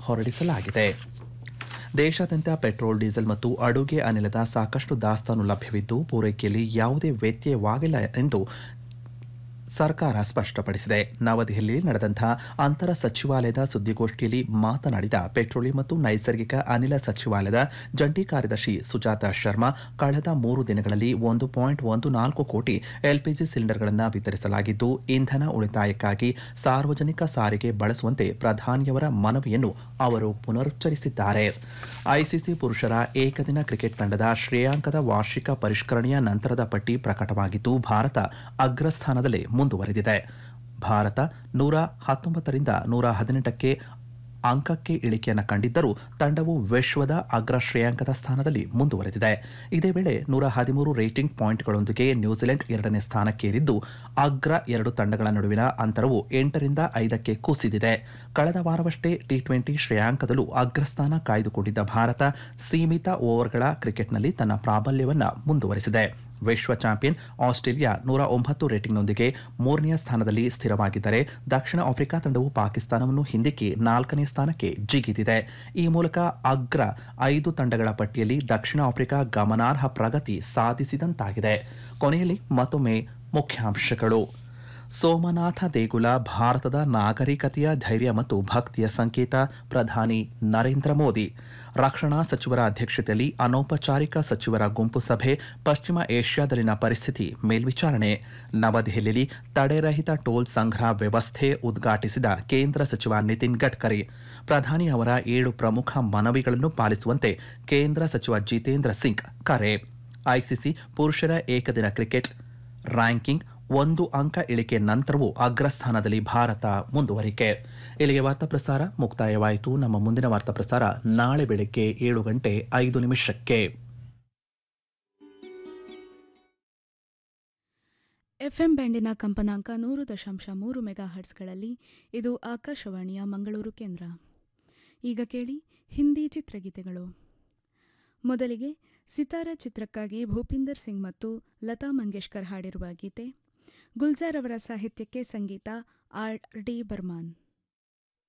ಹೊರಡಿಸಲಾಗಿದೆ ದೇಶಾದ್ಯಂತ petrol diesel ಮತ್ತು ಅಡುಗೆ ಅನಿಲದ ಸಾಕಷ್ಟು ದಾಸ್ತಾನು ಲಭ್ಯವಿದ್ದು ಪೂರೈಕೆಯಲ್ಲಿ ಯಾವುದೇ ವ್ಯತ್ಯಯವಾಗಿಲ್ಲ ಎಂದು ಸರ್ಕಾರ ಸ್ಪಷ್ಟಪಡಿಸಿದೆ ನವದೆಹಲಿಯಲ್ಲಿ ನಡೆದಂತಹ ಅಂತರ ಸಚಿವಾಲಯದ ಸುದ್ದಿಗೋಷ್ಠಿಯಲ್ಲಿ ಮಾತನಾಡಿದ ಪೆಟ್ರೋಲಿಯಂ ಮತ್ತು ನೈಸರ್ಗಿಕ ಅನಿಲ ಸಚಿವಾಲಯದ ಜಂಟಿ ಕಾರ್ಯದರ್ಶಿ ಸುಜಾತ ಶರ್ಮಾ ಕಳೆದ ಮೂರು ದಿನಗಳಲ್ಲಿ ಒಂದು ಪಾಯಿಂಟ್ ಒಂದು ನಾಲ್ಕು ಕೋಟಿ ಎಲ್ಪಿಜಿ ಸಿಲಿಂಡರ್ಗಳನ್ನು ವಿತರಿಸಲಾಗಿದ್ದು ಇಂಧನ ಉಳಿತಾಯಕ್ಕಾಗಿ ಸಾರ್ವಜನಿಕ ಸಾರಿಗೆ ಬಳಸುವಂತೆ ಪ್ರಧಾನಿಯವರ ಮನವಿಯನ್ನು ಅವರು ಪುನರುಚ್ಚರಿಸಿದ್ದಾರೆ ಐಸಿಸಿ ಪುರುಷರ ಏಕದಿನ ಕ್ರಿಕೆಟ್ ತಂಡದ ಶ್ರೇಯಾಂಕದ ವಾರ್ಷಿಕ ಪರಿಷ್ಕರಣೆಯ ನಂತರದ ಪಟ್ಟಿ ಪ್ರಕಟವಾಗಿದ್ದು ಭಾರತ ಅಗ್ರಸ್ಥಾನದಲ್ಲೇ ಮುಂದುವರೆದಿದೆ ಭಾರತ ನೂರ ಹತ್ತೊಂಬತ್ತರಿಂದ ನೂರ ಹದಿನೆಂಟಕ್ಕೆ ಅಂಕಕ್ಕೆ ಇಳಿಕೆಯನ್ನು ಕಂಡಿದ್ದರೂ ತಂಡವು ವಿಶ್ವದ ಅಗ್ರ ಶ್ರೇಯಾಂಕದ ಸ್ಥಾನದಲ್ಲಿ ಮುಂದುವರೆದಿದೆ ಇದೇ ವೇಳೆ ನೂರ ಹದಿಮೂರು ರೇಟಿಂಗ್ ಪಾಯಿಂಟ್ಗಳೊಂದಿಗೆ ನ್ಯೂಜಿಲೆಂಡ್ ಎರಡನೇ ಸ್ಥಾನಕ್ಕೇರಿದ್ದು ಅಗ್ರ ಎರಡು ತಂಡಗಳ ನಡುವಿನ ಅಂತರವು ಎಂಟರಿಂದ ಐದಕ್ಕೆ ಕುಸಿದಿದೆ ಕಳೆದ ವಾರವಷ್ಟೇ ಟಿ ಟ್ವೆಂಟಿ ಶ್ರೇಯಾಂಕದಲ್ಲೂ ಅಗ್ರಸ್ಥಾನ ಕಾಯ್ದುಕೊಂಡಿದ್ದ ಭಾರತ ಸೀಮಿತ ಓವರ್ಗಳ ಕ್ರಿಕೆಟ್ನಲ್ಲಿ ತನ್ನ ಪ್ರಾಬಲ್ಯವನ್ನು ಮುಂದುವರೆಸಿದೆ ವಿಶ್ವ ಚಾಂಪಿಯನ್ ಆಸ್ಟ್ರೇಲಿಯಾ ನೂರ ಒಂಬತ್ತು ರೇಟಿಂಗ್ನೊಂದಿಗೆ ಮೂರನೆಯ ಸ್ಥಾನದಲ್ಲಿ ಸ್ಥಿರವಾಗಿದ್ದರೆ ದಕ್ಷಿಣ ಆಫ್ರಿಕಾ ತಂಡವು ಪಾಕಿಸ್ತಾನವನ್ನು ಹಿಂದಿಕ್ಕಿ ನಾಲ್ಕನೇ ಸ್ಥಾನಕ್ಕೆ ಜಿಗಿದಿದೆ ಈ ಮೂಲಕ ಅಗ್ರ ಐದು ತಂಡಗಳ ಪಟ್ಟಿಯಲ್ಲಿ ದಕ್ಷಿಣ ಆಫ್ರಿಕಾ ಗಮನಾರ್ಹ ಪ್ರಗತಿ ಸಾಧಿಸಿದಂತಾಗಿದೆ ಕೊನೆಯಲ್ಲಿ ಮತ್ತೊಮ್ಮೆ ಮುಖ್ಯಾಂಶಗಳು ಸೋಮನಾಥ ದೇಗುಲ ಭಾರತದ ನಾಗರಿಕತೆಯ ಧೈರ್ಯ ಮತ್ತು ಭಕ್ತಿಯ ಸಂಕೇತ ಪ್ರಧಾನಿ ನರೇಂದ್ರ ಮೋದಿ ರಕ್ಷಣಾ ಸಚಿವರ ಅಧ್ಯಕ್ಷತೆಯಲ್ಲಿ ಅನೌಪಚಾರಿಕ ಸಚಿವರ ಗುಂಪು ಸಭೆ ಪಶ್ಚಿಮ ಏಷ್ಯಾದಲ್ಲಿನ ಪರಿಸ್ಥಿತಿ ಮೇಲ್ವಿಚಾರಣೆ ನವದೆಹಲಿಯಲ್ಲಿ ತಡೆರಹಿತ ಟೋಲ್ ಸಂಗ್ರಹ ವ್ಯವಸ್ಥೆ ಉದ್ಘಾಟಿಸಿದ ಕೇಂದ್ರ ಸಚಿವ ನಿತಿನ್ ಗಡ್ಕರಿ ಪ್ರಧಾನಿ ಅವರ ಏಳು ಪ್ರಮುಖ ಮನವಿಗಳನ್ನು ಪಾಲಿಸುವಂತೆ ಕೇಂದ್ರ ಸಚಿವ ಜಿತೇಂದ್ರ ಸಿಂಗ್ ಕರೆ ಐಸಿಸಿ ಪುರುಷರ ಏಕದಿನ ಕ್ರಿಕೆಟ್ ರ್ಯಾಂಕಿಂಗ್ ಒಂದು ಅಂಕ ಇಳಿಕೆ ನಂತರವೂ ಅಗ್ರಸ್ಥಾನದಲ್ಲಿ ಭಾರತ ಮುಂದುವರಿಕೆ ಇಲ್ಲಿಗೆ ವಾರ್ತಾ ಪ್ರಸಾರ ಮುಕ್ತಾಯವಾಯಿತು ನಮ್ಮ ಮುಂದಿನ ವಾರ್ತಾ ಪ್ರಸಾರ ನಾಳೆ ಬೆಳಗ್ಗೆ ಏಳು ಗಂಟೆ ಐದು ನಿಮಿಷಕ್ಕೆ ಎಫ್ಎಂ ಬ್ಯಾಂಡಿನ ಕಂಪನಾಂಕ ನೂರು ದಶಾಂಶ ಮೂರು ಮೆಗಾ ಹರ್ಟ್ಸ್ಗಳಲ್ಲಿ ಇದು ಆಕಾಶವಾಣಿಯ ಮಂಗಳೂರು ಕೇಂದ್ರ ಈಗ ಕೇಳಿ ಹಿಂದಿ ಚಿತ್ರಗೀತೆಗಳು ಮೊದಲಿಗೆ ಸಿತಾರ ಚಿತ್ರಕ್ಕಾಗಿ ಭೂಪಿಂದರ್ ಸಿಂಗ್ ಮತ್ತು ಲತಾ ಮಂಗೇಶ್ಕರ್ ಹಾಡಿರುವ ಗೀತೆ ಗುಲ್ಜಾರ್ ಅವರ ಸಾಹಿತ್ಯಕ್ಕೆ ಸಂಗೀತ ಆರ್ ಡಿ ಬರ್ಮಾನ್